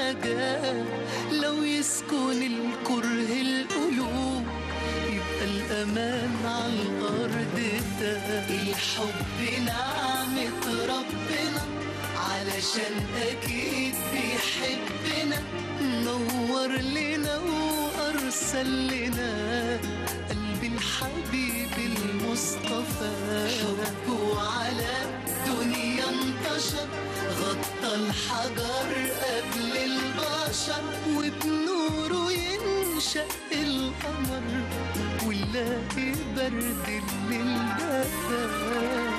النجاة لو يسكن الكره القلوب يبقى الأمان على الأرض ده الحب نعمة ربنا علشان أكيد بيحبنا نور لنا وأرسل لنا قلب الحبيب المصطفى حبه على الدنيا انتشر غطى الحجر قبل البشر وبنوره ينشأ القمر ونلاقي برد الليل ده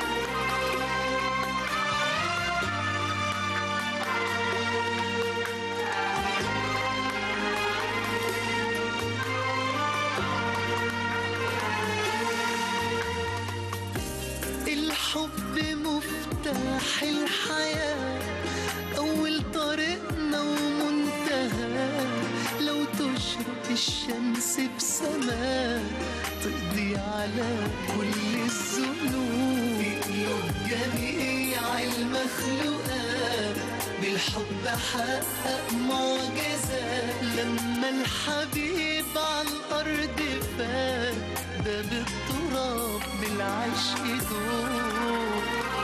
الحب مفتاح الحياة أول طريقنا ومنتهى لو تشرق الشمس بسماء تقضي على كل الذنوب يقلب جميع المخلوقات بالحب حقق معجزة لما الحبيب على الأرض فات ده بالتراب بالعشق دوب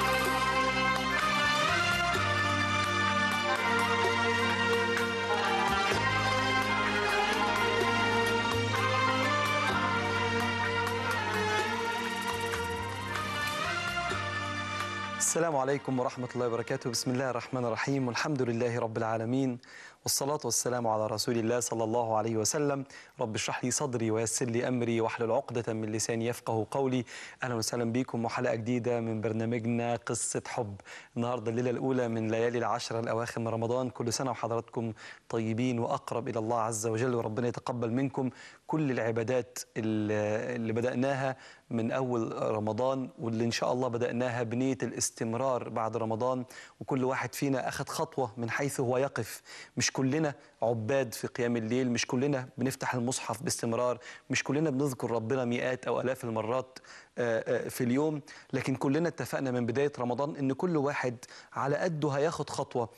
السلام عليكم ورحمة الله وبركاته بسم الله الرحمن الرحيم والحمد لله رب العالمين والصلاة والسلام على رسول الله صلى الله عليه وسلم رب اشرح لي صدري ويسر لي أمري واحلل عقدة من لساني يفقه قولي أهلا وسهلا بكم وحلقة جديدة من برنامجنا قصة حب النهاردة الليلة الأولى من ليالي العشرة الأواخر من رمضان كل سنة وحضراتكم طيبين وأقرب إلى الله عز وجل وربنا يتقبل منكم كل العبادات اللي اللي بدأناها من أول رمضان واللي إن شاء الله بدأناها بنية الاستمرار بعد رمضان وكل واحد فينا أخذ خطوة من حيث هو يقف مش كلنا عباد في قيام الليل مش كلنا بنفتح المصحف باستمرار مش كلنا بنذكر ربنا مئات أو آلاف المرات آه، آه، في اليوم لكن كلنا اتفقنا من بداية رمضان إن كل واحد على قده هياخد خطوة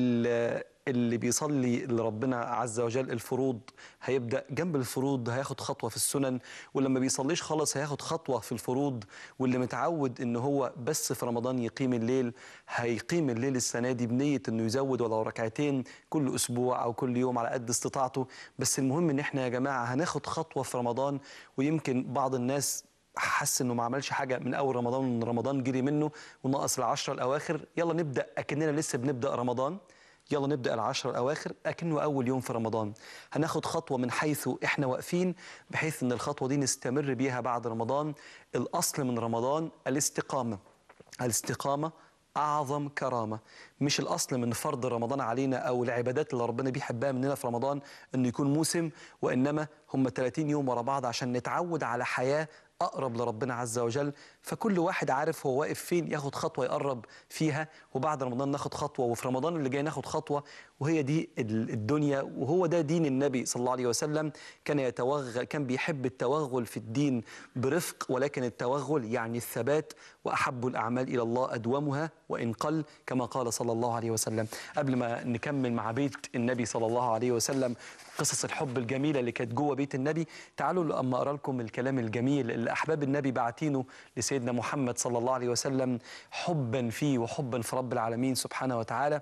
ال- اللي بيصلي لربنا عز وجل الفروض هيبدأ جنب الفروض هياخد خطوة في السنن ولما بيصليش خالص هياخد خطوة في الفروض واللي متعود ان هو بس في رمضان يقيم الليل هيقيم الليل السنة دي بنية انه يزود ولو ركعتين كل اسبوع او كل يوم على قد استطاعته بس المهم ان احنا يا جماعة هناخد خطوة في رمضان ويمكن بعض الناس حس انه ما عملش حاجه من اول رمضان وان رمضان جري منه وناقص العشره الاواخر يلا نبدا اكننا لسه بنبدا رمضان يلا نبدا العشر الاواخر اكنه اول يوم في رمضان هناخد خطوه من حيث احنا واقفين بحيث ان الخطوه دي نستمر بيها بعد رمضان الاصل من رمضان الاستقامه الاستقامه اعظم كرامه مش الاصل من فرض رمضان علينا او العبادات اللي ربنا بيحبها مننا في رمضان انه يكون موسم وانما هم 30 يوم ورا بعض عشان نتعود على حياه اقرب لربنا عز وجل فكل واحد عارف هو واقف فين ياخد خطوه يقرب فيها وبعد رمضان ناخد خطوه وفي رمضان اللي جاي ناخد خطوه وهي دي ال- الدنيا وهو ده دين النبي صلى الله عليه وسلم كان يتوغل كان بيحب التوغل في الدين برفق ولكن التوغل يعني الثبات واحب الاعمال الى الله ادومها وان قل كما قال صلى الله عليه وسلم قبل ما نكمل مع بيت النبي صلى الله عليه وسلم قصص الحب الجميله اللي كانت جوه بيت النبي تعالوا اما اقرا لكم الكلام الجميل اللي احباب النبي باعتينه لسيدنا محمد صلى الله عليه وسلم حبا فيه وحبا في رب العالمين سبحانه وتعالى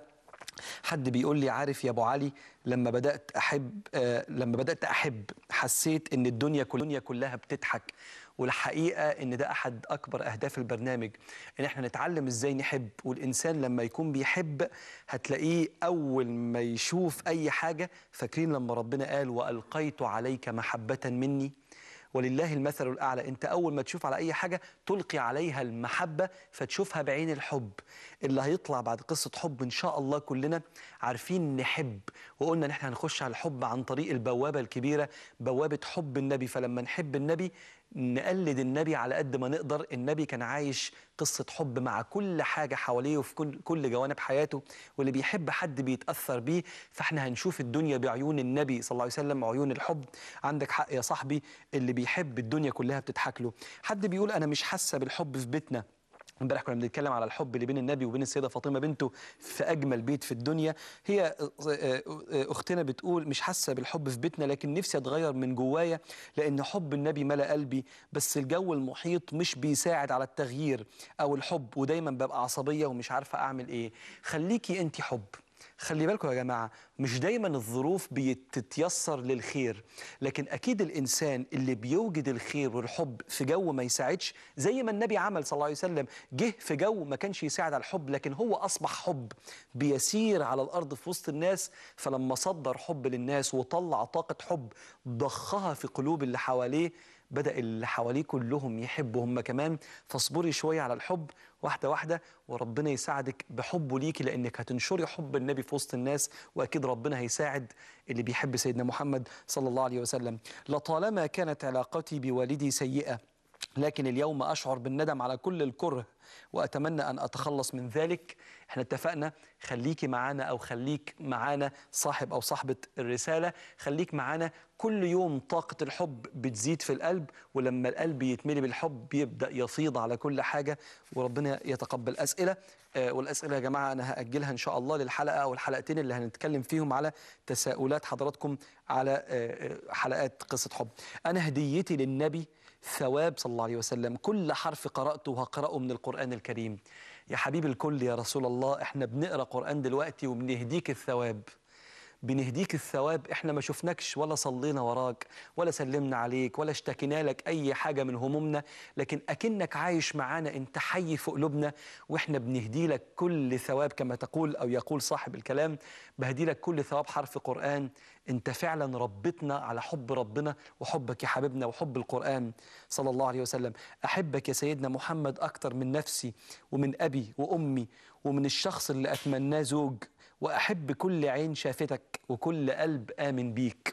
حد بيقول لي عارف يا ابو علي لما بدات احب آه لما بدات احب حسيت ان الدنيا كل الدنيا كلها بتضحك والحقيقه ان ده احد اكبر اهداف البرنامج ان احنا نتعلم ازاي نحب والانسان لما يكون بيحب هتلاقيه اول ما يشوف اي حاجه فاكرين لما ربنا قال والقيت عليك محبه مني ولله المثل الأعلى أنت أول ما تشوف على أي حاجة تلقي عليها المحبة فتشوفها بعين الحب اللي هيطلع بعد قصة حب إن شاء الله كلنا عارفين نحب وقلنا إن احنا هنخش على الحب عن طريق البوابة الكبيرة بوابة حب النبي فلما نحب النبي نقلد النبي على قد ما نقدر النبي كان عايش قصة حب مع كل حاجة حواليه وفي كل, كل جوانب حياته واللي بيحب حد بيتأثر بيه فاحنا هنشوف الدنيا بعيون النبي صلى الله عليه وسلم عيون الحب عندك حق يا صاحبي اللي بيحب الدنيا كلها بتضحك له حد بيقول أنا مش حاسة بالحب في بيتنا امبارح كنا بنتكلم على الحب اللي بين النبي وبين السيده فاطمه بنته في اجمل بيت في الدنيا هي اختنا بتقول مش حاسه بالحب في بيتنا لكن نفسي اتغير من جوايا لان حب النبي ملا قلبي بس الجو المحيط مش بيساعد على التغيير او الحب ودايما ببقى عصبيه ومش عارفه اعمل ايه خليكي انت حب خلي بالكم يا جماعة مش دايما الظروف بتتيسر للخير لكن أكيد الإنسان اللي بيوجد الخير والحب في جو ما يساعدش زي ما النبي عمل صلى الله عليه وسلم جه في جو ما كانش يساعد على الحب لكن هو أصبح حب بيسير على الأرض في وسط الناس فلما صدر حب للناس وطلع طاقة حب ضخها في قلوب اللي حواليه بدأ اللي حواليه كلهم يحبوا هم كمان فاصبري شوية على الحب واحدة واحدة وربنا يساعدك بحبه ليكي لأنك هتنشري حب النبي في وسط الناس وأكيد ربنا هيساعد اللي بيحب سيدنا محمد صلى الله عليه وسلم لطالما كانت علاقتي بوالدي سيئة لكن اليوم أشعر بالندم على كل الكره وأتمنى أن أتخلص من ذلك احنا اتفقنا خليكي معانا أو خليك معانا صاحب أو صاحبة الرسالة خليك معانا كل يوم طاقة الحب بتزيد في القلب ولما القلب يتملي بالحب بيبدأ يفيض على كل حاجة وربنا يتقبل أسئلة آه والأسئلة يا جماعة أنا هأجلها إن شاء الله للحلقة أو الحلقتين اللي هنتكلم فيهم على تساؤلات حضراتكم على آه حلقات قصة حب أنا هديتي للنبي ثواب صلى الله عليه وسلم كل حرف قرأته هقرأه من القرآن الكريم يا حبيب الكل يا رسول الله احنا بنقرأ قرآن دلوقتي وبنهديك الثواب بنهديك الثواب احنا ما شفناكش ولا صلينا وراك ولا سلمنا عليك ولا اشتكينا لك اي حاجه من همومنا لكن اكنك عايش معانا انت حي في قلوبنا واحنا بنهدي لك كل ثواب كما تقول او يقول صاحب الكلام بهدي لك كل ثواب حرف قران انت فعلا ربتنا على حب ربنا وحبك يا حبيبنا وحب القران صلى الله عليه وسلم احبك يا سيدنا محمد اكتر من نفسي ومن ابي وامي ومن الشخص اللي اتمناه زوج وأحب كل عين شافتك وكل قلب آمن بيك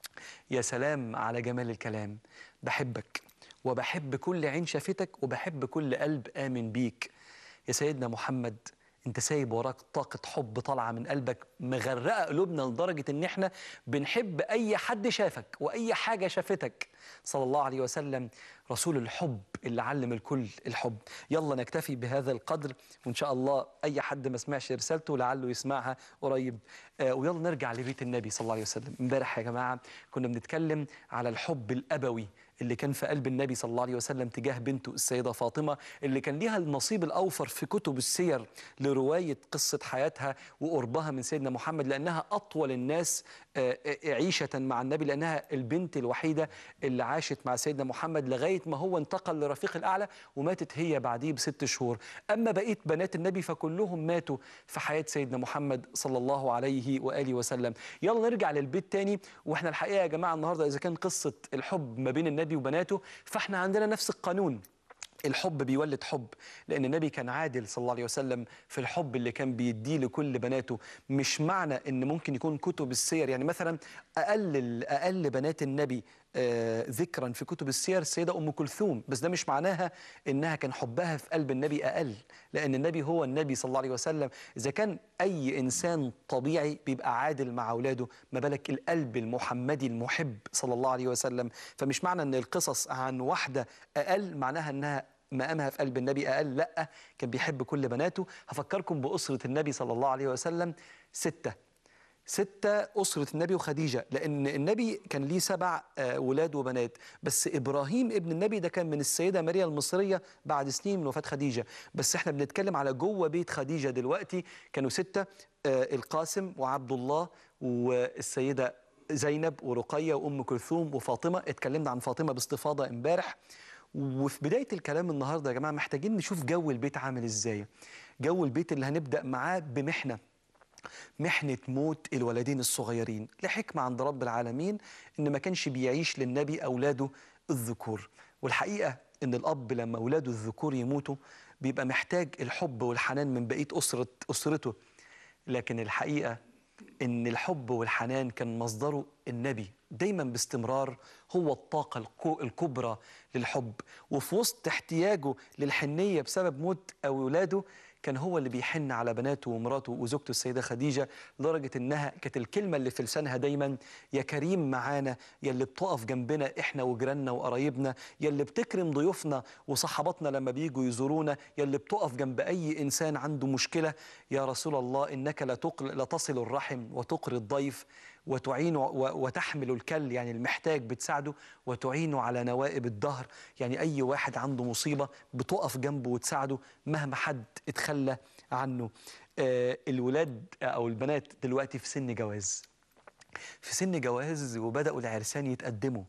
يا سلام على جمال الكلام بحبك وبحب كل عين شافتك وبحب كل قلب آمن بيك يا سيدنا محمد انت سايب وراك طاقة حب طالعة من قلبك مغرقة قلوبنا لدرجة ان احنا بنحب اي حد شافك واي حاجة شافتك صلى الله عليه وسلم رسول الحب اللي علم الكل الحب يلا نكتفي بهذا القدر وان شاء الله اي حد ما سمعش رسالته لعله يسمعها قريب آه ويلا نرجع لبيت النبي صلى الله عليه وسلم امبارح يا جماعة كنا بنتكلم على الحب الابوي اللي كان في قلب النبي صلى الله عليه وسلم تجاه بنته السيدة فاطمة اللي كان ليها النصيب الأوفر في كتب السير لرواية قصة حياتها وقربها من سيدنا محمد لأنها أطول الناس عيشة مع النبي لأنها البنت الوحيدة اللي عاشت مع سيدنا محمد لغاية ما هو انتقل لرفيق الأعلى وماتت هي بعديه بست شهور أما بقية بنات النبي فكلهم ماتوا في حياة سيدنا محمد صلى الله عليه وآله وسلم يلا نرجع للبيت تاني وإحنا الحقيقة يا جماعة النهاردة إذا كان قصة الحب ما بين النبي وبناته فإحنا عندنا نفس القانون الحب بيولد حب لأن النبي كان عادل صلى الله عليه وسلم في الحب اللي كان بيديه لكل بناته مش معنى إن ممكن يكون كتب السير يعني مثلا أقل أقل بنات النبي آه ذكرا في كتب السير السيدة أم كلثوم بس ده مش معناها إنها كان حبها في قلب النبي أقل لأن النبي هو النبي صلى الله عليه وسلم إذا كان أي إنسان طبيعي بيبقى عادل مع أولاده ما بالك القلب المحمدي المحب صلى الله عليه وسلم فمش معنى إن القصص عن واحدة أقل معناها إنها مقامها في قلب النبي أقل لا كان بيحب كل بناته هفكركم بأسرة النبي صلى الله عليه وسلم ستة ستة أسرة النبي وخديجة لأن النبي كان ليه سبع ولاد وبنات بس إبراهيم ابن النبي ده كان من السيدة ماريا المصرية بعد سنين من وفاة خديجة بس احنا بنتكلم على جوه بيت خديجة دلوقتي كانوا ستة القاسم وعبد الله والسيدة زينب ورقية وأم كلثوم وفاطمة اتكلمنا عن فاطمة باستفاضة امبارح وفي بداية الكلام النهاردة يا جماعة محتاجين نشوف جو البيت عامل ازاي جو البيت اللي هنبدأ معاه بمحنة محنة موت الولدين الصغيرين لحكمة عند رب العالمين إن ما كانش بيعيش للنبي أولاده الذكور والحقيقة إن الأب لما أولاده الذكور يموتوا بيبقى محتاج الحب والحنان من بقية أسرة أسرته لكن الحقيقة إن الحب والحنان كان مصدره النبي دايما باستمرار هو الطاقة الكبرى للحب وفي وسط احتياجه للحنية بسبب موت أولاده كان هو اللي بيحن على بناته ومراته وزوجته السيدة خديجة لدرجة إنها كانت الكلمة اللي في لسانها دايما يا كريم معانا يا اللي بتقف جنبنا إحنا وجيراننا وقرايبنا يا اللي بتكرم ضيوفنا وصحاباتنا لما بيجوا يزورونا يا اللي بتقف جنب أي إنسان عنده مشكلة يا رسول الله إنك لا, تقل لا تصل الرحم وتقري الضيف وتعين و- وتحمل الكل يعني المحتاج بتساعده وتعين على نوائب الدهر يعني أي واحد عنده مصيبة بتقف جنبه وتساعده مهما حد اتخلى عنه آه الولاد أو البنات دلوقتي في سن جواز في سن جواز وبدأوا العرسان يتقدموا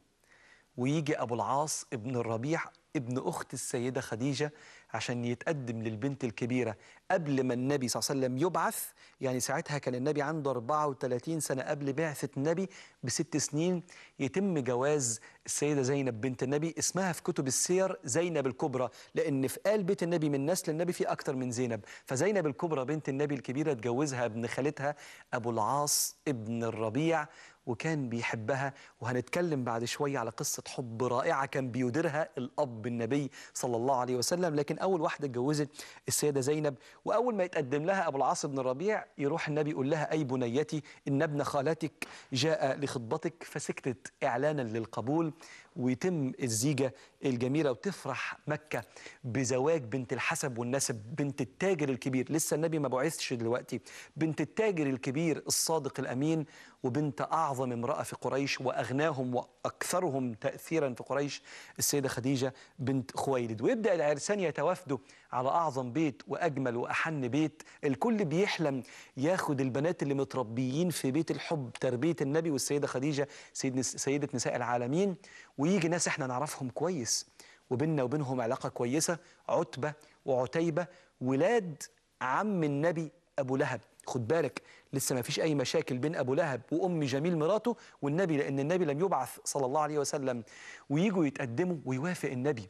ويجي أبو العاص ابن الربيع ابن أخت السيدة خديجة عشان يتقدم للبنت الكبيرة قبل ما النبي صلى الله عليه وسلم يبعث يعني ساعتها كان النبي عنده 34 سنة قبل بعثة النبي بست سنين يتم جواز السيدة زينب بنت النبي اسمها في كتب السير زينب الكبرى لأن في آل بيت النبي من نسل النبي في أكتر من زينب فزينب الكبرى بنت النبي الكبيرة اتجوزها ابن خالتها أبو العاص ابن الربيع وكان بيحبها وهنتكلم بعد شوية على قصة حب رائعة كان بيديرها الأب النبي صلى الله عليه وسلم لكن أول واحدة اتجوزت السيدة زينب وأول ما يتقدم لها أبو العاص بن الربيع يروح النبي يقول لها أي بنيتي إن ابن خالتك جاء لخطبتك فسكتت إعلانا للقبول ويتم الزيجة الجميلة وتفرح مكة بزواج بنت الحسب والنسب بنت التاجر الكبير لسه النبي ما بعثش دلوقتي بنت التاجر الكبير الصادق الأمين وبنت أعظم امرأة في قريش وأغناهم وأكثرهم تأثيرا في قريش السيدة خديجة بنت خويلد ويبدأ العرسان يتوافدوا على أعظم بيت وأجمل وأحن بيت الكل بيحلم ياخد البنات اللي متربيين في بيت الحب تربية النبي والسيدة خديجة سيد سيدة نساء العالمين ويجي ناس احنا نعرفهم كويس وبيننا وبينهم علاقة كويسة عتبة وعتيبة ولاد عم النبي أبو لهب خد بالك لسه ما فيش أي مشاكل بين أبو لهب وأم جميل مراته والنبي لأن النبي لم يبعث صلى الله عليه وسلم ويجوا يتقدموا ويوافق النبي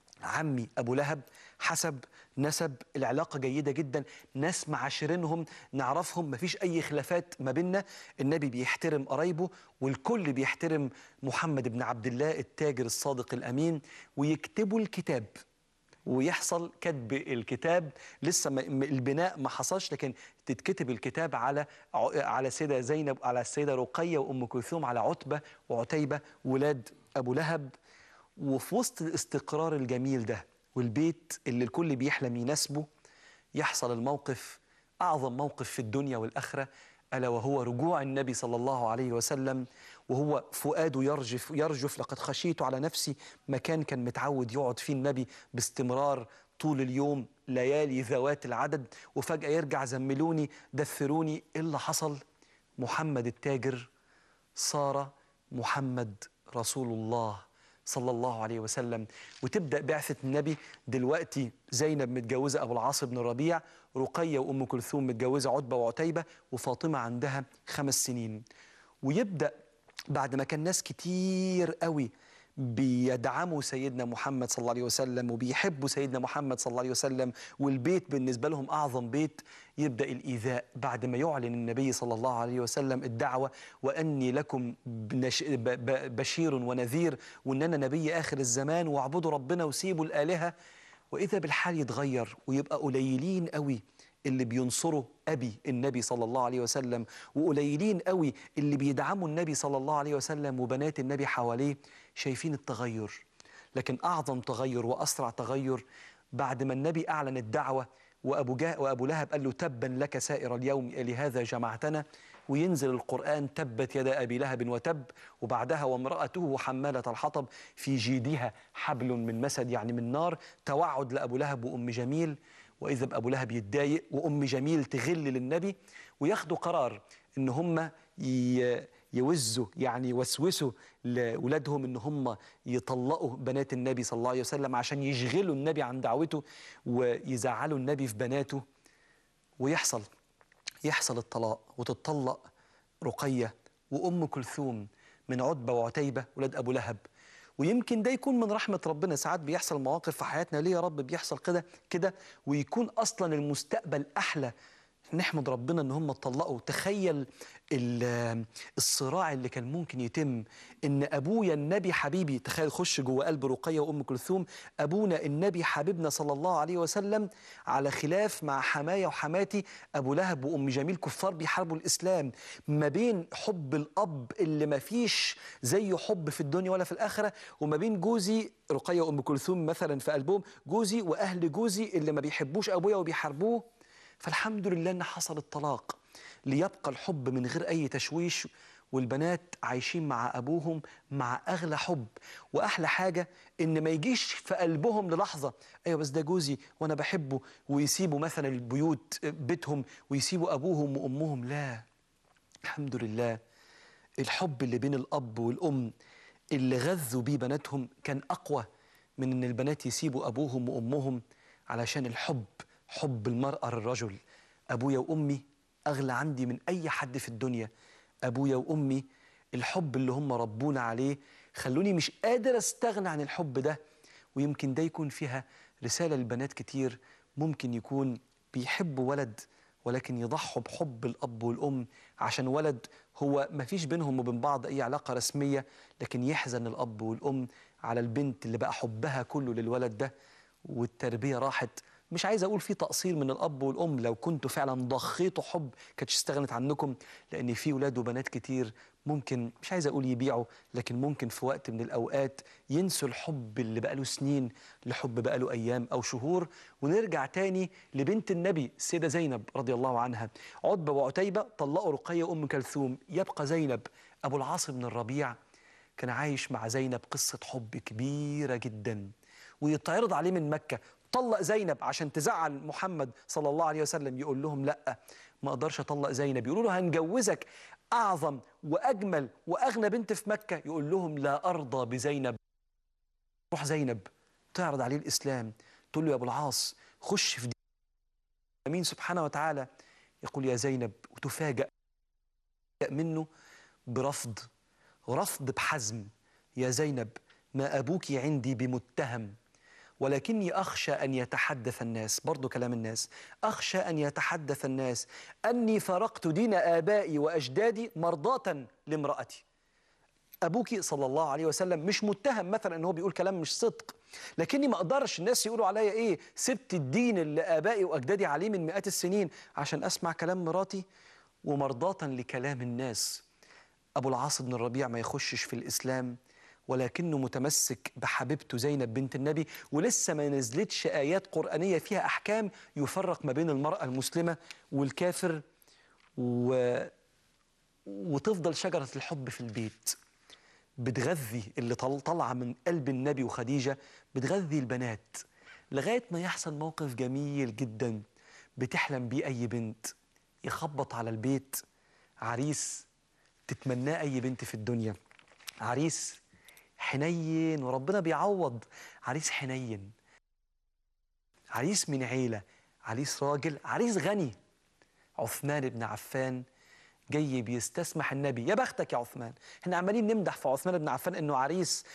عمي أبو لهب حسب نسب العلاقة جيدة جدا ناس معاشرينهم نعرفهم مفيش أي خلافات ما بيننا النبي بيحترم قرايبه والكل بيحترم محمد بن عبد الله التاجر الصادق الأمين ويكتبوا الكتاب ويحصل كتب الكتاب لسه ما م- البناء ما حصلش لكن تتكتب الكتاب على ع- على السيده زينب على السيده رقيه وام كلثوم على عتبه وعتيبه ولاد ابو لهب وفي وسط الاستقرار الجميل ده والبيت اللي الكل بيحلم يناسبه يحصل الموقف اعظم موقف في الدنيا والاخره الا وهو رجوع النبي صلى الله عليه وسلم وهو فؤاده يرجف يرجف لقد خشيت على نفسي مكان كان متعود يقعد فيه النبي باستمرار طول اليوم ليالي ذوات العدد وفجأة يرجع زملوني دثروني إيه اللي حصل محمد التاجر صار محمد رسول الله صلى الله عليه وسلم وتبدا بعثه النبي دلوقتي زينب متجوزه ابو العاص بن الربيع رقيه وام كلثوم متجوزه عتبه وعتيبه وفاطمه عندها خمس سنين ويبدا بعد ما كان ناس كتير قوي بيدعموا سيدنا محمد صلى الله عليه وسلم وبيحبوا سيدنا محمد صلى الله عليه وسلم والبيت بالنسبة لهم أعظم بيت يبدأ الإيذاء بعد ما يعلن النبي صلى الله عليه وسلم الدعوة وأني لكم بنش- ب- ب- بشير ونذير وأن أنا نبي آخر الزمان واعبدوا ربنا وسيبوا الآلهة وإذا بالحال يتغير ويبقى قليلين قوي اللي بينصروا أبي النبي صلى الله عليه وسلم وقليلين قوي اللي بيدعموا النبي صلى الله عليه وسلم وبنات النبي حواليه شايفين التغير لكن أعظم تغير وأسرع تغير بعد ما النبي أعلن الدعوة وأبو, جه وأبو لهب قال له تبا لك سائر اليوم لهذا جمعتنا وينزل القرآن تبت يدا أبي لهب وتب وبعدها وامرأته حمالة الحطب في جيدها حبل من مسد يعني من نار توعد لأبو لهب وأم جميل وإذا بأبو لهب يتضايق وأم جميل تغل للنبي وياخدوا قرار إن هم ي- يوزوا يعني يوسوسوا لأولادهم إن هم يطلقوا بنات النبي صلى الله عليه وسلم عشان يشغلوا النبي عن دعوته ويزعلوا النبي في بناته ويحصل يحصل الطلاق وتطلق رقية وأم كلثوم من عتبة وعتيبة ولاد أبو لهب ويمكن ده يكون من رحمة ربنا ساعات بيحصل مواقف في حياتنا ليه يا رب بيحصل كده كده ويكون أصلا المستقبل أحلى احنا نحمد ربنا ان هم اتطلقوا تخيل ال- الصراع اللي كان ممكن يتم ان ابويا النبي حبيبي تخيل خش جوه قلب رقيه وام كلثوم ابونا النبي حبيبنا صلى الله عليه وسلم على خلاف مع حمايا وحماتي ابو لهب وام جميل كفار بيحاربوا الاسلام ما بين حب الاب اللي ما فيش زيه حب في الدنيا ولا في الاخره وما بين جوزي رقيه وام كلثوم مثلا في قلبهم جوزي واهل جوزي اللي ما بيحبوش ابويا وبيحاربوه فالحمد لله ان حصل الطلاق ليبقى الحب من غير اي تشويش والبنات عايشين مع ابوهم مع اغلى حب واحلى حاجه ان ما يجيش في قلبهم للحظه ايوه بس ده جوزي وانا بحبه ويسيبوا مثلا البيوت بيتهم ويسيبوا ابوهم وامهم لا الحمد لله الحب اللي بين الاب والام اللي غذوا بيه بناتهم كان اقوى من ان البنات يسيبوا ابوهم وامهم علشان الحب حب المراه للرجل ابويا وامي اغلى عندي من اي حد في الدنيا ابويا وامي الحب اللي هم ربونا عليه خلوني مش قادر استغنى عن الحب ده ويمكن ده يكون فيها رساله للبنات كتير ممكن يكون بيحبوا ولد ولكن يضحوا بحب الاب والام عشان ولد هو ما فيش بينهم وبين بعض اي علاقه رسميه لكن يحزن الاب والام على البنت اللي بقى حبها كله للولد ده والتربيه راحت مش عايز اقول في تقصير من الاب والام لو كنتوا فعلا ضخيتوا حب كانتش استغنت عنكم لان في ولاد وبنات كتير ممكن مش عايز اقول يبيعوا لكن ممكن في وقت من الاوقات ينسوا الحب اللي بقاله سنين لحب بقاله ايام او شهور ونرجع تاني لبنت النبي السيده زينب رضي الله عنها عتبه وعتيبه طلقوا رقيه وام كلثوم يبقى زينب ابو العاص بن الربيع كان عايش مع زينب قصه حب كبيره جدا ويتعرض عليه من مكه طلق زينب عشان تزعل محمد صلى الله عليه وسلم يقول لهم لا ما اقدرش اطلق زينب يقولوا له هنجوزك اعظم واجمل واغنى بنت في مكه يقول لهم لا ارضى بزينب روح زينب تعرض عليه الاسلام تقول له يا ابو العاص خش في دين امين سبحانه وتعالى يقول يا زينب وتفاجأ منه برفض رفض بحزم يا زينب ما ابوك عندي بمتهم ولكني أخشى أن يتحدث الناس برضو كلام الناس أخشى أن يتحدث الناس أني فرقت دين آبائي وأجدادي مرضاة لامرأتي أبوك صلى الله عليه وسلم مش متهم مثلا أنه بيقول كلام مش صدق لكني ما أقدرش الناس يقولوا عليا إيه سبت الدين اللي آبائي وأجدادي عليه من مئات السنين عشان أسمع كلام مراتي ومرضاة لكلام الناس أبو العاص بن الربيع ما يخشش في الإسلام ولكنه متمسك بحبيبته زينب بنت النبي ولسه ما نزلتش آيات قرآنية فيها أحكام يفرق ما بين المرأة المسلمة والكافر و... وتفضل شجرة الحب في البيت بتغذي اللي طل- طالعة من قلب النبي وخديجة بتغذي البنات لغاية ما يحصل موقف جميل جدا بتحلم بيه أي بنت يخبط على البيت عريس تتمناه أي بنت في الدنيا عريس حنين وربنا بيعوض عريس حنين عريس من عيلة عريس راجل عريس غني عثمان بن عفان جاي بيستسمح النبي يا بختك يا عثمان احنا عمالين نمدح في عثمان بن عفان انه عريس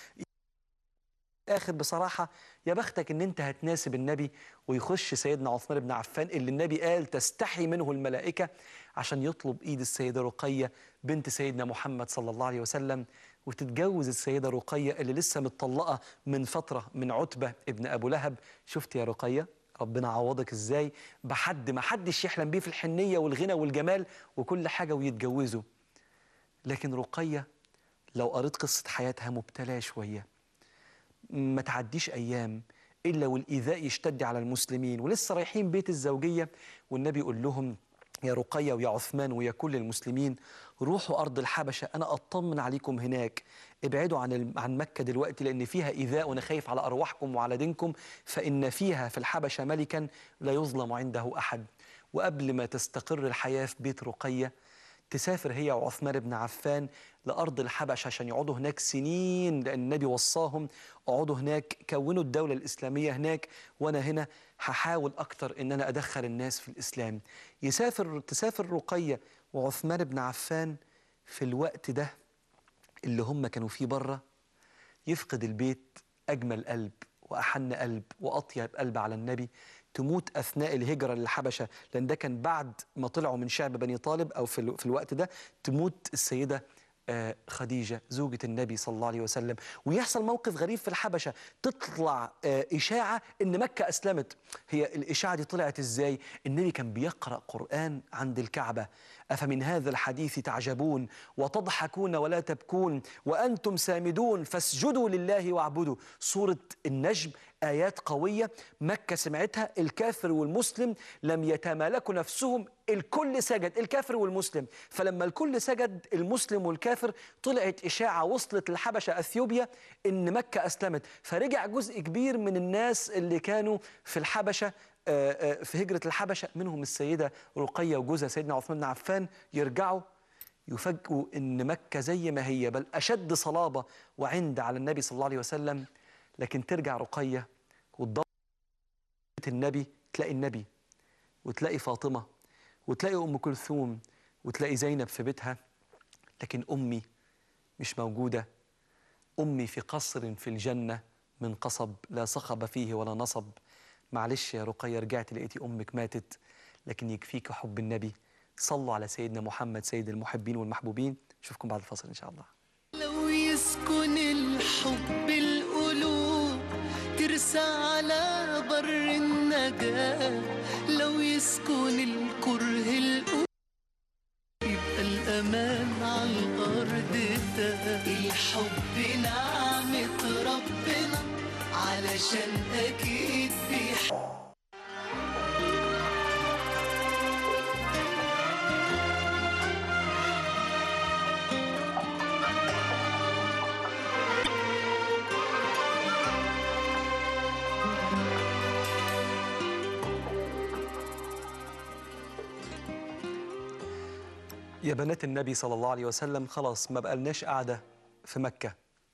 اخر بصراحة يا بختك ان انت هتناسب النبي ويخش سيدنا عثمان بن عفان اللي النبي قال تستحي منه الملائكة عشان يطلب ايد السيدة رقية بنت سيدنا محمد صلى الله عليه وسلم وتتجوز السيدة رقية اللي لسه متطلقة من فترة من عتبة ابن أبو لهب شفت يا رقية ربنا عوضك ازاي بحد ما حدش يحلم بيه في الحنية والغنى والجمال وكل حاجة ويتجوزوا لكن رقية لو قريت قصة حياتها مبتلاة شوية ما تعديش أيام إلا والإيذاء يشتد على المسلمين ولسه رايحين بيت الزوجية والنبي يقول لهم يا رقية ويا عثمان ويا كل المسلمين روحوا أرض الحبشة أنا أطمن عليكم هناك ابعدوا عن الم- عن مكة دلوقتي لأن فيها إيذاء وأنا خايف على أرواحكم وعلى دينكم فإن فيها في الحبشة ملكا لا يظلم عنده أحد وقبل ما تستقر الحياة في بيت رقية تسافر هي وعثمان بن عفان لأرض الحبش عشان يقعدوا هناك سنين لأن النبي وصاهم اقعدوا هناك كونوا الدولة الإسلامية هناك وأنا هنا هحاول أكتر إن أنا أدخل الناس في الإسلام يسافر تسافر رقية وعثمان بن عفان في الوقت ده اللي هم كانوا فيه بره يفقد البيت أجمل قلب وأحن قلب وأطيب قلب على النبي تموت اثناء الهجره للحبشه لان ده كان بعد ما طلعوا من شعب بني طالب او في, ال- في الوقت ده تموت السيده آه، خديجه زوجة النبي صلى الله عليه وسلم ويحصل موقف غريب في الحبشه تطلع آه، اشاعه ان مكه اسلمت هي الاشاعه دي طلعت ازاي النبي كان بيقرا قران عند الكعبه افمن هذا الحديث تعجبون وتضحكون ولا تبكون وانتم سامدون فاسجدوا لله واعبدوا سوره النجم آيات قوية مكة سمعتها الكافر والمسلم لم يتمالكوا نفسهم الكل سجد الكافر والمسلم فلما الكل سجد المسلم والكافر طلعت إشاعة وصلت للحبشة أثيوبيا إن مكة أسلمت فرجع جزء كبير من الناس اللي كانوا في الحبشة آه، آه، في هجرة الحبشة منهم السيدة رقية وجوزها سيدنا عثمان بن عفان يرجعوا يفاجئوا ان مكه زي ما هي بل اشد صلابه وعند على النبي صلى الله عليه وسلم لكن ترجع رقيه وتدور بيت النبي تلاقي النبي وتلاقي فاطمه وتلاقي ام كلثوم وتلاقي زينب في بيتها لكن امي مش موجوده امي في قصر في الجنه من قصب لا صخب فيه ولا نصب معلش يا رقيه رجعت لقيتي امك ماتت لكن يكفيك حب النبي صلوا على سيدنا محمد سيد المحبين والمحبوبين اشوفكم بعد الفصل ان شاء الله لو يسكن الحب القلوب ترسى على بر النجاة لو يسكن الكره القلوب يبقى الأمان على الأرض ده الحب نعمة ربنا علشان أكيد بيحب يا بنات النبي صلى الله عليه وسلم خلاص ما بقالناش قاعدة في مكة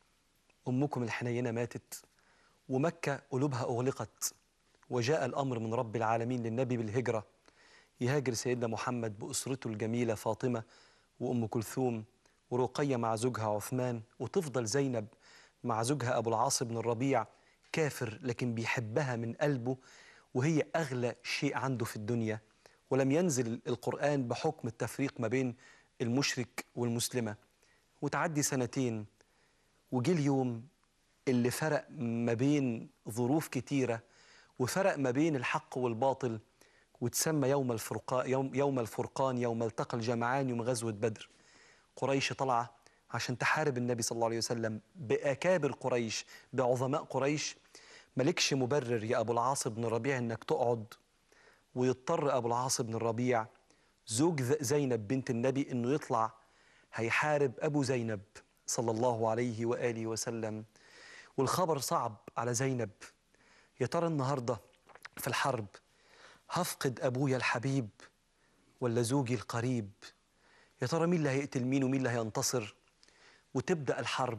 أمكم الحنينة ماتت ومكة قلوبها أغلقت وجاء الأمر من رب العالمين للنبي بالهجرة يهاجر سيدنا محمد بأسرته الجميلة فاطمة وأم كلثوم ورقية مع زوجها عثمان وتفضل زينب مع زوجها أبو العاص بن الربيع كافر لكن بيحبها من قلبه وهي أغلى شيء عنده في الدنيا ولم ينزل القرآن بحكم التفريق ما بين المشرك والمسلمة وتعدي سنتين وجه اليوم اللي فرق ما بين ظروف كتيرة وفرق ما بين الحق والباطل وتسمى يوم الفرقان يوم, يوم الفرقان يوم التقى الجمعان يوم غزوة بدر قريش طالعة عشان تحارب النبي صلى الله عليه وسلم بأكابر قريش بعظماء قريش ملكش مبرر يا أبو العاص بن الربيع إنك تقعد ويضطر أبو العاص بن الربيع زوج ذ- زينب بنت النبي إنه يطلع هيحارب أبو زينب صلى الله عليه وآله وسلم والخبر صعب على زينب يا ترى النهاردة في الحرب هفقد أبويا الحبيب ولا زوجي القريب يا ترى مين اللي هيقتل مين ومين اللي هينتصر وتبدأ الحرب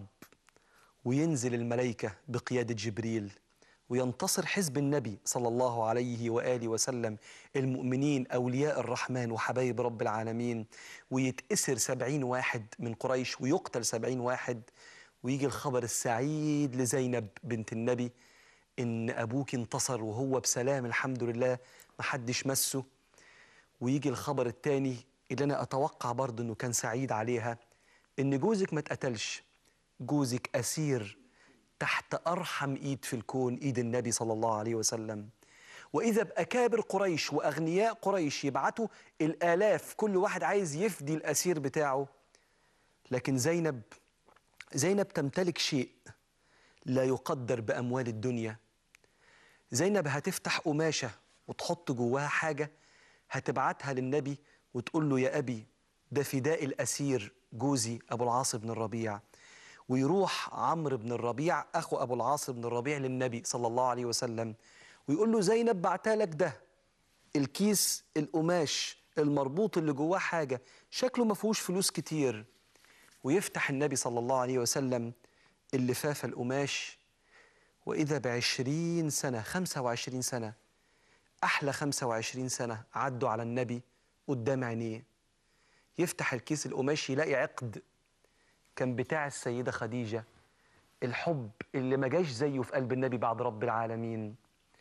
وينزل الملائكة بقيادة جبريل وينتصر حزب النبي صلى الله عليه وآله وسلم المؤمنين أولياء الرحمن وحبايب رب العالمين ويتأسر سبعين واحد من قريش ويقتل سبعين واحد ويجي الخبر السعيد لزينب بنت النبي إن أبوك انتصر وهو بسلام الحمد لله محدش مسه ويجي الخبر التاني اللي أنا أتوقع برضه إنه كان سعيد عليها إن جوزك ما اتقتلش جوزك أسير تحت أرحم إيد في الكون إيد النبي صلى الله عليه وسلم وإذا بأكابر قريش وأغنياء قريش يبعتوا الآلاف كل واحد عايز يفدي الأسير بتاعه لكن زينب زينب تمتلك شيء لا يقدر بأموال الدنيا زينب هتفتح قماشة وتحط جواها حاجة هتبعتها للنبي وتقول له يا أبي ده فداء الأسير جوزي أبو العاص بن الربيع ويروح عمرو بن الربيع أخو أبو العاص بن الربيع للنبي صلى الله عليه وسلم ويقول له زينب بعتالك ده الكيس القماش المربوط اللي جواه حاجة شكله ما فيهوش فلوس كتير ويفتح النبي صلى الله عليه وسلم اللفافة القماش وإذا بعشرين سنة خمسة وعشرين سنة أحلى خمسة وعشرين سنة عدوا على النبي قدام عينيه يفتح الكيس القماش يلاقي عقد كان بتاع السيدة خديجة الحب اللي ما جاش زيه في قلب النبي بعد رب العالمين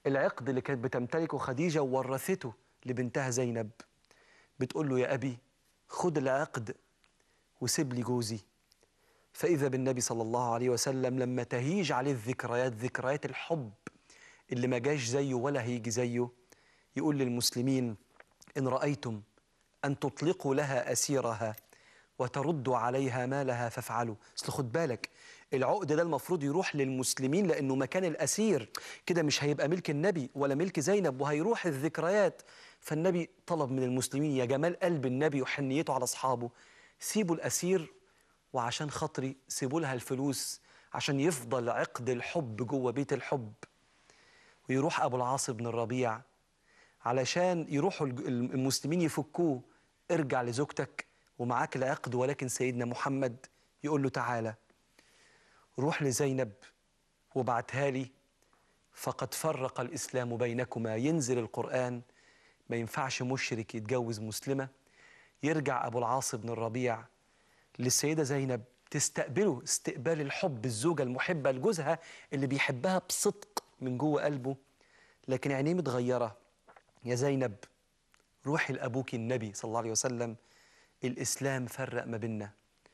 العقد اللي كانت بتمتلكه خديجة وورثته لبنتها زينب بتقول له يا أبي خد العقد وسيب لي جوزي فإذا بالنبي صلى الله عليه وسلم لما تهيج عليه الذكريات ذكريات الحب اللي ما جاش زيه ولا هيجي زيه يقول للمسلمين إن رأيتم أن تطلقوا لها أسيرها وتردوا عليها مالها فافعلوا اصل خد بالك العقد ده المفروض يروح للمسلمين لأنه مكان الأسير كده مش هيبقى ملك النبي ولا ملك زينب وهيروح الذكريات فالنبي طلب من المسلمين يا جمال قلب النبي وحنيته على أصحابه سيبوا الأسير وعشان خاطري سيبوا لها الفلوس عشان يفضل عقد الحب جوه بيت الحب ويروح أبو العاص بن الربيع علشان يروحوا الج- المسلمين يفكوه ارجع لزوجتك ومعاك العقد ولكن سيدنا محمد يقول له تعالى روح لزينب وبعتها لي فقد فرق الإسلام بينكما ينزل القرآن ما ينفعش مشرك يتجوز مسلمة يرجع أبو العاص بن الربيع للسيدة زينب تستقبله استقبال الحب الزوجة المحبة لجوزها اللي بيحبها بصدق من جوه قلبه لكن عينيه متغيرة يا زينب روحي لأبوك النبي صلى الله عليه وسلم الإسلام فرق ما بيننا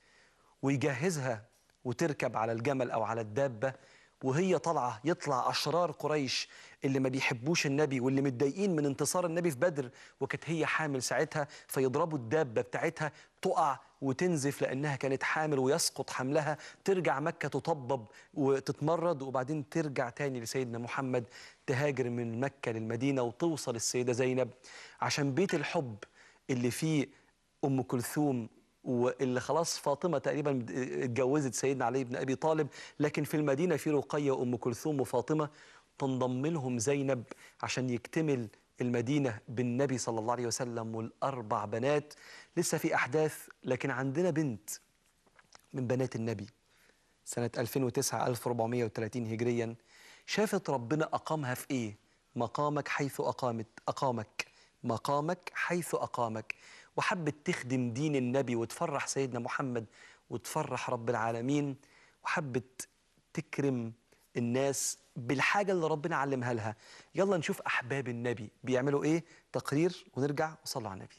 ويجهزها وتركب على الجمل أو على الدابة وهي طالعة يطلع أشرار قريش اللي ما بيحبوش النبي واللي متضايقين من انتصار النبي في بدر وكانت هي حامل ساعتها فيضربوا الدابة بتاعتها تقع وتنزف لأنها كانت حامل ويسقط حملها ترجع مكة تطبب وتتمرد وبعدين ترجع تاني لسيدنا محمد تهاجر من مكة للمدينة وتوصل السيدة زينب عشان بيت الحب اللي فيه ام كلثوم واللي خلاص فاطمه تقريبا اتجوزت سيدنا علي بن ابي طالب لكن في المدينه في رقيه وام كلثوم وفاطمه تنضم لهم زينب عشان يكتمل المدينه بالنبي صلى الله عليه وسلم والاربع بنات لسه في احداث لكن عندنا بنت من بنات النبي سنة 2009 1430 هجريا شافت ربنا أقامها في إيه؟ مقامك حيث أقامت أقامك مقامك حيث أقامك وحبت تخدم دين النبي وتفرح سيدنا محمد وتفرح رب العالمين وحبت تكرم الناس بالحاجة اللي ربنا علمها لها يلا نشوف أحباب النبي بيعملوا إيه تقرير ونرجع وصلوا على النبي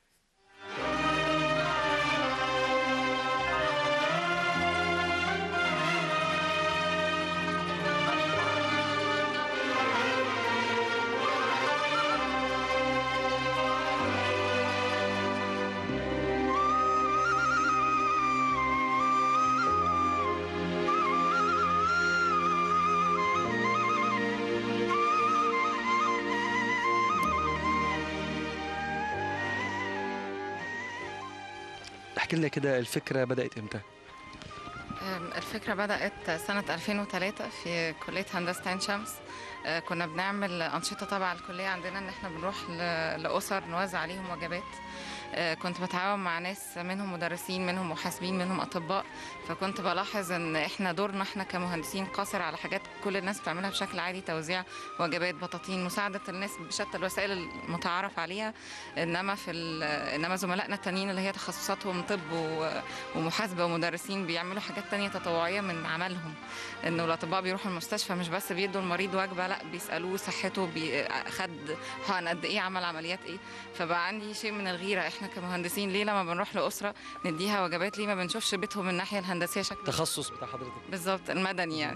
احكي لنا كده الفكرة بدأت إمتى؟ أم، الفكرة بدأت سنة 2003 في كلية هندسة عين شمس أه، كنا بنعمل أنشطة تبع الكلية عندنا إن إحنا بنروح ل- لأسر نوزع عليهم وجبات أه، كنت بتعاون مع ناس منهم مدرسين منهم محاسبين منهم أطباء فكنت بلاحظ إن إحنا دورنا إحنا كمهندسين قاصر على حاجات كل الناس بتعملها بشكل عادي توزيع وجبات بطاطين مساعدة الناس بشتى الوسائل المتعارف عليها إنما في ال- إنما زملائنا التانيين اللي هي تخصصاتهم طب و- ومحاسبة ومدرسين بيعملوا حاجات تانية تطوعية من عملهم انه الاطباء بيروحوا المستشفى مش بس بيدوا المريض وجبه لا بيسالوه صحته بي... خد حقن قد ايه عمل عمليات ايه فبقى عندي شيء من الغيره احنا كمهندسين ليه لما بنروح لاسره نديها وجبات ليه ما بنشوفش بيتهم من الناحيه الهندسيه شكله التخصص بتاع حضرتك بالظبط المدني يعني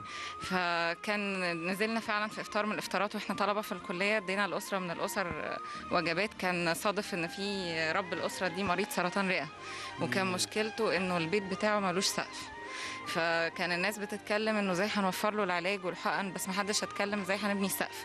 فكان نزلنا فعلا في افطار من الافطارات واحنا طلبه في الكليه ادينا الاسره من الاسر وجبات كان صادف ان في رب الاسره دي مريض سرطان رئه وكان مشكلته انه البيت بتاعه ملوش سقف فكان الناس بتتكلم انه ازاي هنوفر له العلاج والحقن بس ما حدش هتكلم ازاي هنبني السقف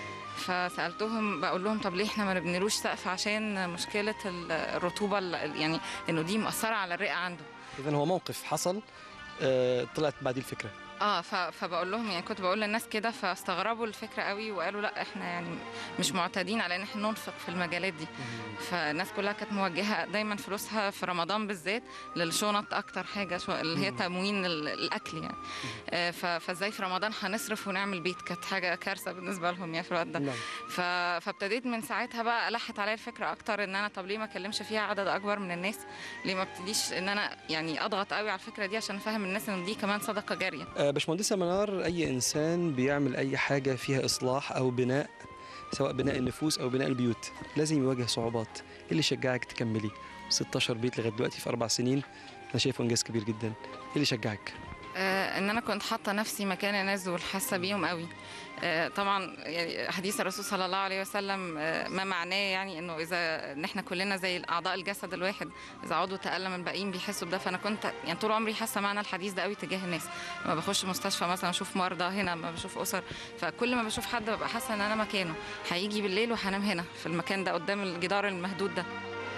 فسالتهم بقول لهم طب ليه احنا ما نبنيلوش سقف عشان مشكله الرطوبه ال- يعني انه دي مأثره على الرئه عنده إذا هو موقف حصل آه، طلعت بعد الفكرة اه ف- فبقول لهم يعني كنت بقول للناس كده فاستغربوا الفكره قوي وقالوا لا احنا يعني مش معتادين على ان احنا ننفق في المجالات دي فالناس كلها كانت موجهه دايما فلوسها في رمضان بالذات للشنط اكتر حاجه شو اللي هي تموين ال- الاكل يعني آه، ف- فازاي في رمضان هنصرف ونعمل بيت كانت حاجه كارثه بالنسبه لهم يعني في الوقت ده نعم ف... فابتديت من ساعتها بقى لحت عليا الفكره اكتر ان انا طب ليه ما اكلمش فيها عدد اكبر من الناس ليه ما ابتديش ان انا يعني اضغط قوي على الفكره دي عشان افهم الناس ان دي كمان صدقه جاريه آه، آه، باشمهندسة منار أي إنسان بيعمل أي حاجة فيها إصلاح أو بناء سواء بناء النفوس أو بناء البيوت لازم يواجه صعوبات إيه اللي شجعك تكملي 16 بيت لغاية دلوقتي في أربع سنين أنا شايفه إنجاز كبير جدا إيه اللي شجعك؟ آه، ان انا كنت حاطه نفسي مكان الناس دول حاسه بيهم قوي آه، طبعا يعني حديث الرسول صلى الله عليه وسلم آه، ما معناه يعني انه اذا ان احنا كلنا زي اعضاء الجسد الواحد اذا عضو تالم الباقيين بيحسوا بده فانا كنت يعني طول عمري حاسه معنى الحديث ده قوي تجاه الناس لما بخش مستشفى مثلا اشوف مرضى هنا لما بشوف اسر فكل ما بشوف حد ببقى حاسه ان انا مكانه هيجي بالليل وهنام هنا في المكان ده قدام الجدار المهدود ده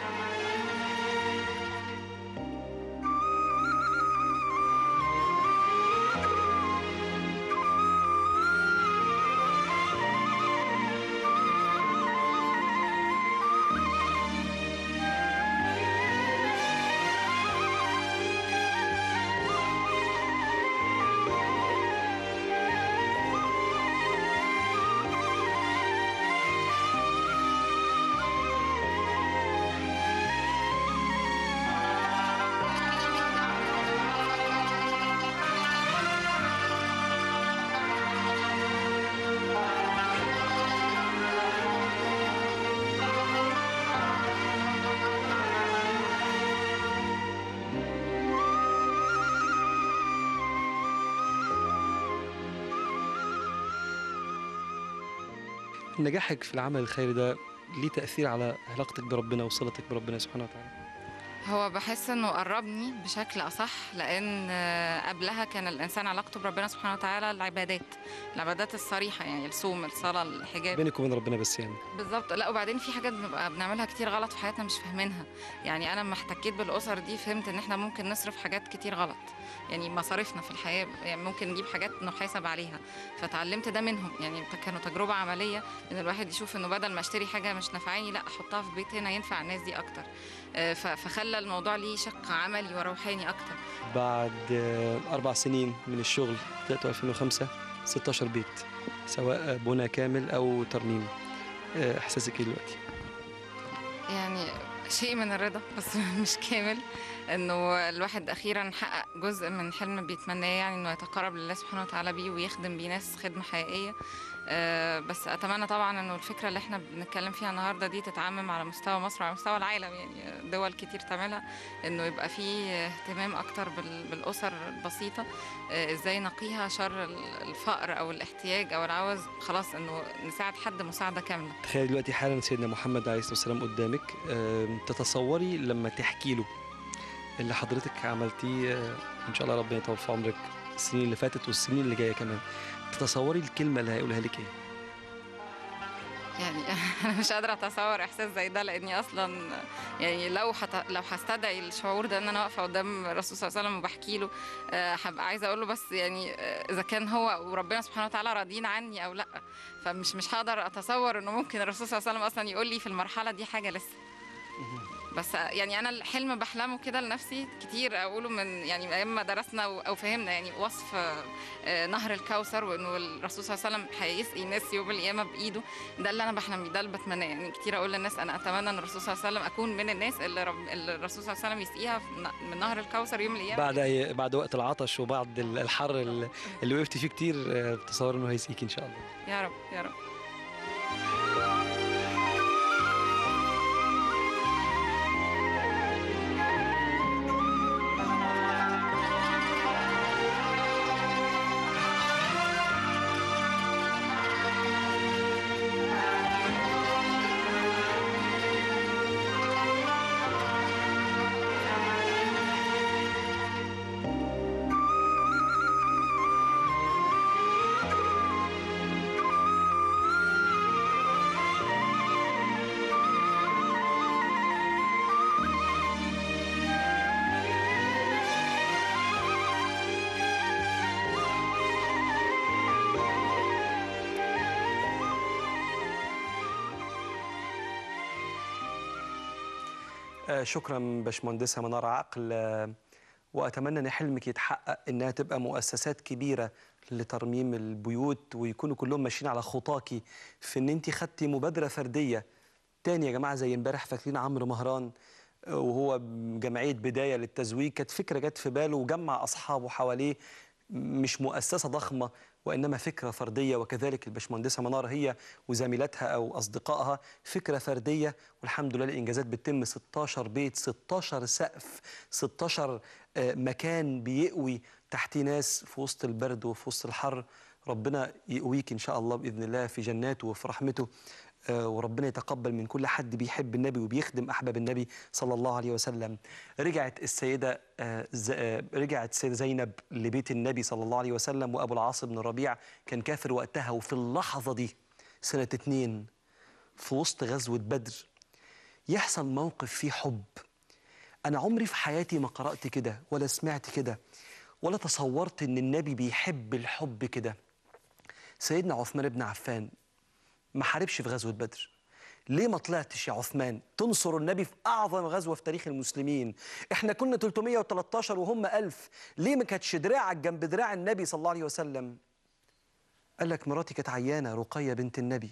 نجاحك في العمل الخيري ده ليه تأثير على علاقتك بربنا وصلتك بربنا سبحانه وتعالى هو بحس انه قربني بشكل اصح لان آه، قبلها كان الانسان علاقته بربنا سبحانه وتعالى العبادات العبادات الصريحه يعني الصوم الصلاه الحجاب بينك وبين ربنا بس يعني بالظبط لا وبعدين في حاجات بنبقى بنعملها كتير غلط في حياتنا مش فاهمينها يعني انا لما احتكيت بالاسر دي فهمت ان احنا ممكن نصرف حاجات كتير غلط يعني مصاريفنا في الحياه يعني ممكن نجيب حاجات نحاسب عليها فتعلمت ده منهم يعني كانوا تجربه عمليه ان الواحد يشوف انه بدل ما اشتري حاجه مش نافعاني لا احطها في بيت هنا ينفع الناس دي اكتر آه، ف- فخلى الموضوع ليه شق عملي وروحاني اكتر بعد آه، أربع سنين من الشغل بدأت 2005 16 بيت سواء بنى كامل أو ترميم آه، إحساسك إيه دلوقتي؟ يعني شيء من الرضا بس مش كامل انه الواحد اخيرا حقق جزء من حلم بيتمناه يعني انه يتقرب لله سبحانه وتعالى بيه ويخدم بيه ناس خدمه حقيقيه آه، بس اتمنى طبعا انه الفكره اللي احنا بنتكلم فيها النهارده دي تتعمم على مستوى مصر وعلى مستوى العالم يعني دول كتير تعملها انه يبقى في اهتمام اكتر بال- بالاسر البسيطه آه، ازاي نقيها شر الفقر او الاحتياج او العوز خلاص انه نساعد حد مساعده كامله تخيل دلوقتي حالا سيدنا محمد عليه الصلاة والسلام قدامك آم، تتصوري لما تحكي له اللي حضرتك عملتيه آه، إن شاء الله ربنا يطول في عمرك السنين اللي فاتت والسنين اللي جاية كمان تتصوري الكلمة اللي هيقولها لك إيه؟ يعني انا مش قادره اتصور احساس زي ده لاني اصلا يعني لو حت... لو هستدعي الشعور ده ان انا واقفه قدام الرسول صلى الله عليه وسلم وبحكي له آه، هبقى عايزه اقول له بس يعني آه، اذا كان هو وربنا سبحانه وتعالى راضيين عني او لا فمش مش هقدر اتصور انه ممكن الرسول صلى الله عليه وسلم اصلا يقول لي في المرحله دي حاجه لسه بس يعني انا الحلم بحلمه كده لنفسي كتير اقوله من يعني ايام ما درسنا او أو فهمنا يعني وصف آه، نهر الكوثر وانه الرسول صلى الله عليه وسلم هيسقي الناس يوم القيامه بايده ده اللي انا بحلم بيه ده اللي بتمناه يعني كتير اقول للناس انا اتمنى ان الرسول صلى الله عليه وسلم اكون من الناس اللي, رب... اللي الرسول صلى الله عليه وسلم يسقيها في ن- من نهر الكوثر يوم القيامه بعد أي بعد وقت العطش وبعد ال- الحر اللي اللي وقفت فيه كتير آه، بتصور إنه هيسقيك إن شاء الله يا رب يا رب آه، شكرا باشمهندسة منار عقل آه، وأتمنى أن حلمك يتحقق أنها تبقى مؤسسات كبيرة لترميم البيوت ويكونوا كلهم ماشيين على خطاكي في أن أنت خدتي مبادرة فردية تاني يا جماعة زي امبارح فاكرين عمرو مهران آه، وهو جمعية بداية للتزويج كانت فكرة جت في باله وجمع أصحابه حواليه مش مؤسسة ضخمة وإنما فكرة فردية وكذلك البشمهندسة منار هي وزميلاتها أو أصدقائها فكرة فردية والحمد لله الإنجازات بتتم 16 بيت 16 سقف 16 آه، مكان بيقوي تحت ناس في وسط البرد وفي وسط الحر ربنا يقويك إن شاء الله بإذن الله في جناته وفي رحمته آه، وربنا يتقبل من كل حد بيحب النبي وبيخدم احباب النبي صلى الله عليه وسلم رجعت السيده آه، ز- آه، رجعت السيده زينب لبيت النبي صلى الله عليه وسلم وابو العاص بن الربيع كان كافر وقتها وفي اللحظه دي سنه اتنين في وسط غزوه بدر يحصل موقف فيه حب انا عمري في حياتي ما قرات كده ولا سمعت كده ولا تصورت ان النبي بيحب الحب كده سيدنا عثمان بن عفان ما حاربش في غزوة بدر ليه ما طلعتش يا عثمان تنصر النبي في أعظم غزوة في تاريخ المسلمين احنا كنا 313 وهم ألف ليه ما كانتش دراعك جنب دراع النبي صلى الله عليه وسلم قال لك مراتي كانت عيانة رقية بنت النبي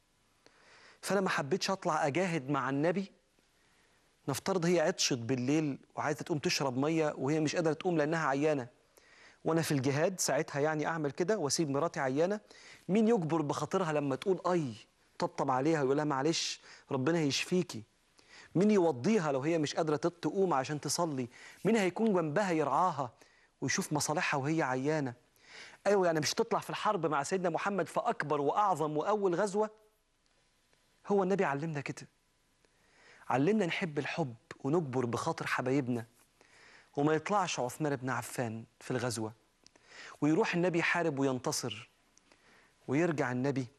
فأنا ما حبيتش أطلع أجاهد مع النبي نفترض هي عطشت بالليل وعايزة تقوم تشرب مية وهي مش قادرة تقوم لأنها عيانة وانا في الجهاد ساعتها يعني اعمل كده واسيب مراتي عيانه مين يجبر بخاطرها لما تقول اي طبطب عليها ويقول لها معلش ربنا هيشفيكي مين يوضيها لو هي مش قادره تط- تقوم عشان تصلي مين هيكون جنبها يرعاها ويشوف مصالحها وهي عيانه ايوه يعني مش تطلع في الحرب مع سيدنا محمد في اكبر واعظم واول غزوه هو النبي علمنا كده علمنا نحب الحب ونجبر بخاطر حبايبنا وما يطلعش عثمان بن عفان في الغزوة ويروح النبي يحارب وينتصر ويرجع النبي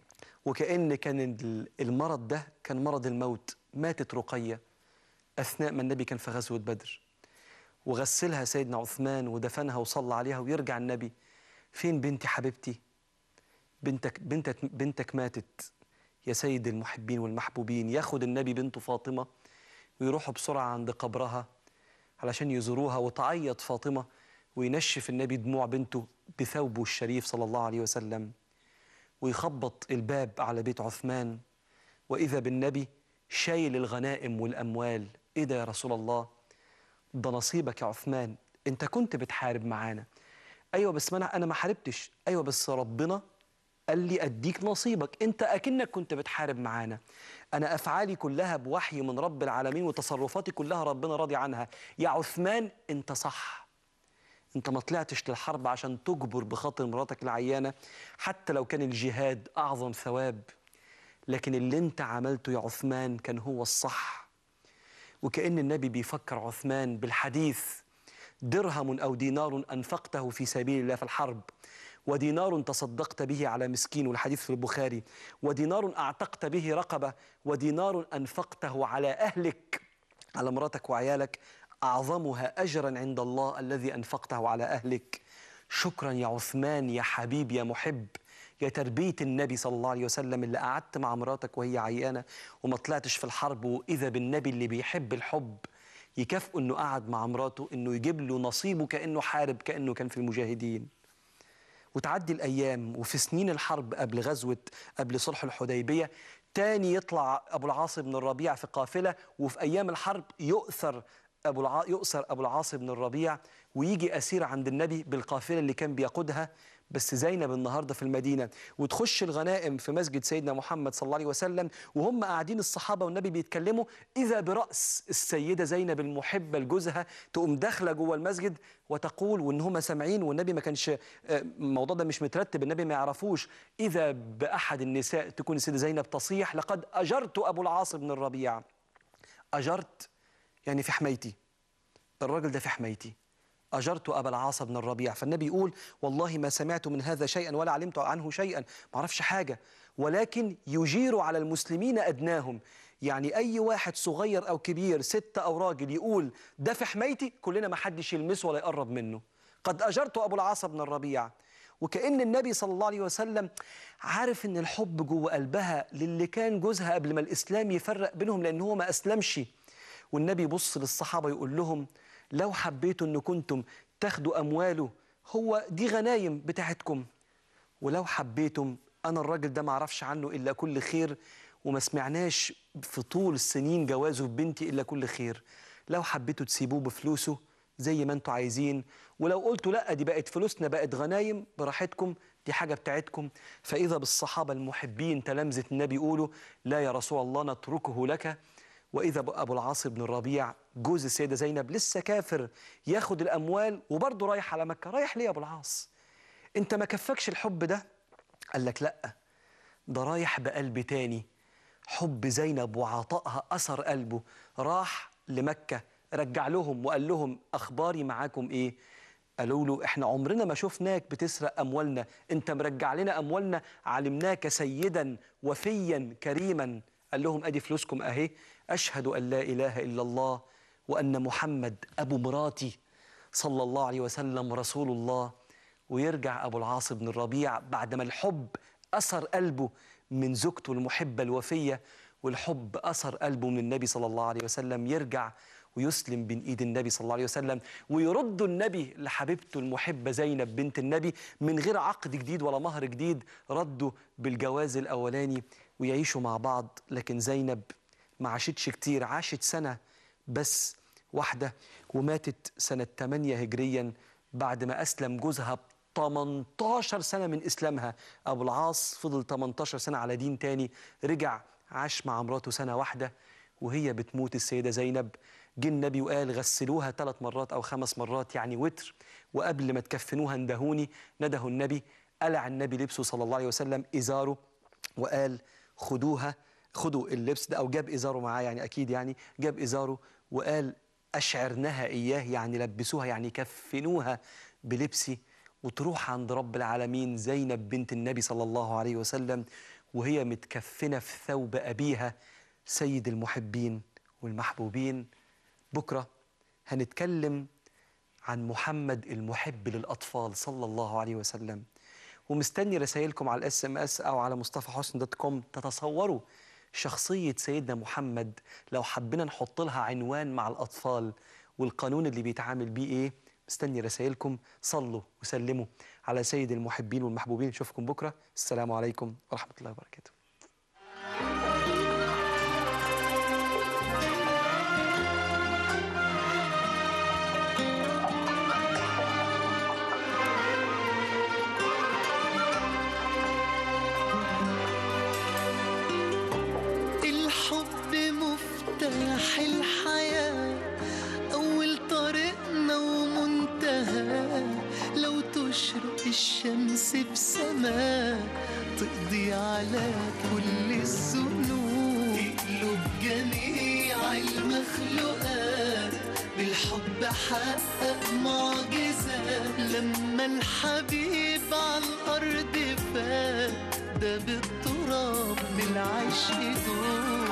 وكأن كان ال- المرض ده كان مرض الموت ماتت رقية أثناء ما النبي كان في غزوة بدر وغسلها سيدنا عثمان ودفنها وصلى عليها ويرجع النبي فين بنتي حبيبتي بنتك بنتك بنتك ماتت يا سيد المحبين والمحبوبين ياخد النبي بنته فاطمة ويروحوا بسرعة عند قبرها علشان يزوروها وتعيط فاطمة وينشف النبي دموع بنته بثوبه الشريف صلى الله عليه وسلم ويخبط الباب على بيت عثمان وإذا بالنبي شايل الغنائم والأموال إيه ده يا رسول الله ده نصيبك يا عثمان أنت كنت بتحارب معانا أيوة بس ما أنا أنا ما حاربتش أيوة بس ربنا قال لي أديك نصيبك أنت أكنك كنت بتحارب معانا أنا أفعالي كلها بوحي من رب العالمين وتصرفاتي كلها ربنا راضي عنها يا عثمان أنت صح انت ما طلعتش للحرب عشان تجبر بخاطر مراتك العيانه حتى لو كان الجهاد اعظم ثواب لكن اللي انت عملته يا عثمان كان هو الصح وكأن النبي بيفكر عثمان بالحديث درهم أو دينار أنفقته في سبيل الله في الحرب ودينار تصدقت به على مسكين والحديث في البخاري ودينار أعتقت به رقبة ودينار أنفقته على أهلك على مراتك وعيالك أعظمها أجرا عند الله الذي أنفقته على أهلك شكرا يا عثمان يا حبيب يا محب يا تربية النبي صلى الله عليه وسلم اللي قعدت مع مراتك وهي عيانة وما طلعتش في الحرب وإذا بالنبي اللي بيحب الحب يكافئه إنه قعد مع مراته إنه يجيب له نصيبه كأنه حارب كأنه كان في المجاهدين وتعدي الأيام وفي سنين الحرب قبل غزوة قبل صلح الحديبية تاني يطلع أبو العاص بن الربيع في قافلة وفي أيام الحرب يؤثر أبو الع... يؤسر أبو العاص بن الربيع ويجي أسير عند النبي بالقافلة اللي كان بيقودها بس زينب النهارده في المدينه وتخش الغنائم في مسجد سيدنا محمد صلى الله عليه وسلم وهم قاعدين الصحابه والنبي بيتكلموا اذا براس السيده زينب المحبه لجوزها تقوم داخله جوه المسجد وتقول وان هم سامعين والنبي ما كانش آه، الموضوع ده مش مترتب النبي ما يعرفوش اذا باحد النساء تكون السيده زينب تصيح لقد اجرت ابو العاص بن الربيع اجرت يعني في حمايتي الراجل ده في حمايتي أجرت أبا العاص بن الربيع فالنبي يقول والله ما سمعت من هذا شيئا ولا علمت عنه شيئا ما أعرفش حاجة ولكن يجير على المسلمين أدناهم يعني أي واحد صغير أو كبير ست أو راجل يقول ده في حمايتي كلنا ما حدش يلمسه ولا يقرب منه قد أجرت أبو العاص بن الربيع وكأن النبي صلى الله عليه وسلم عارف ان الحب جوه قلبها للي كان جوزها قبل ما الإسلام يفرق بينهم لأن هو ما أسلمش والنبي يبص للصحابة يقول لهم لو حبيتوا ان كنتم تاخدوا امواله هو دي غنايم بتاعتكم ولو حبيتم انا الراجل ده ما اعرفش عنه الا كل خير وما سمعناش في طول سنين جوازه ببنتي الا كل خير لو حبيتوا تسيبوه بفلوسه زي ما انتوا عايزين ولو قلتوا لا دي بقت فلوسنا بقت غنايم براحتكم دي حاجة بتاعتكم فإذا بالصحابة المحبين تلامذة النبي يقولوا لا يا رسول الله نتركه لك وإذا أبو العاص بن الربيع جوز السيدة زينب لسه كافر ياخد الأموال وبرضه رايح على مكة رايح ليه يا أبو العاص أنت ما كفكش الحب ده قال لك لأ ده رايح بقلب تاني حب زينب وعطائها أثر قلبه راح لمكة رجع لهم وقال لهم أخباري معاكم إيه قالوا له احنا عمرنا ما شفناك بتسرق اموالنا انت مرجع لنا اموالنا علمناك سيدا وفيا كريما قال لهم ادي فلوسكم اهي اشهد ان لا اله الا الله وان محمد ابو مراتي صلى الله عليه وسلم رسول الله ويرجع ابو العاص بن الربيع بعدما الحب اثر قلبه من زوجته المحبه الوفيه والحب اثر قلبه من النبي صلى الله عليه وسلم يرجع ويسلم بين ايد النبي صلى الله عليه وسلم ويرد النبي لحبيبته المحبه زينب بنت النبي من غير عقد جديد ولا مهر جديد رده بالجواز الاولاني ويعيشوا مع بعض لكن زينب ما عاشتش كتير عاشت سنه بس واحده وماتت سنه 8 هجريا بعد ما اسلم جوزها ب 18 سنه من اسلامها ابو العاص فضل 18 سنه على دين تاني رجع عاش مع مراته سنه واحده وهي بتموت السيده زينب جه النبي وقال غسلوها ثلاث مرات او خمس مرات يعني وتر وقبل ما تكفنوها اندهوني نده النبي قلع النبي لبسه صلى الله عليه وسلم ازاره وقال خدوها خدوا اللبس ده او جاب ازاره معاه يعني اكيد يعني جاب ازاره وقال اشعرنها اياه يعني لبسوها يعني كفنوها بلبسي وتروح عند رب العالمين زينب بنت النبي صلى الله عليه وسلم وهي متكفنه في ثوب ابيها سيد المحبين والمحبوبين بكرة هنتكلم عن محمد المحب للأطفال صلى الله عليه وسلم ومستني رسائلكم على الاس ام اس او على مصطفى حسن دوت كوم تتصوروا شخصية سيدنا محمد لو حبينا نحط لها عنوان مع الأطفال والقانون اللي بيتعامل بيه إيه مستني رسائلكم صلوا وسلموا على سيد المحبين والمحبوبين نشوفكم بكرة السلام عليكم ورحمة الله وبركاته الحب مفتاح الحياة أول طريقنا ومنتهى لو تشرق الشمس بسماء تقضي على كل الذنوب تقلب جميع المخلوقات بالحب حقق معجزة لما الحبيب على الأرض فات ده بالتراب بالعشق دوب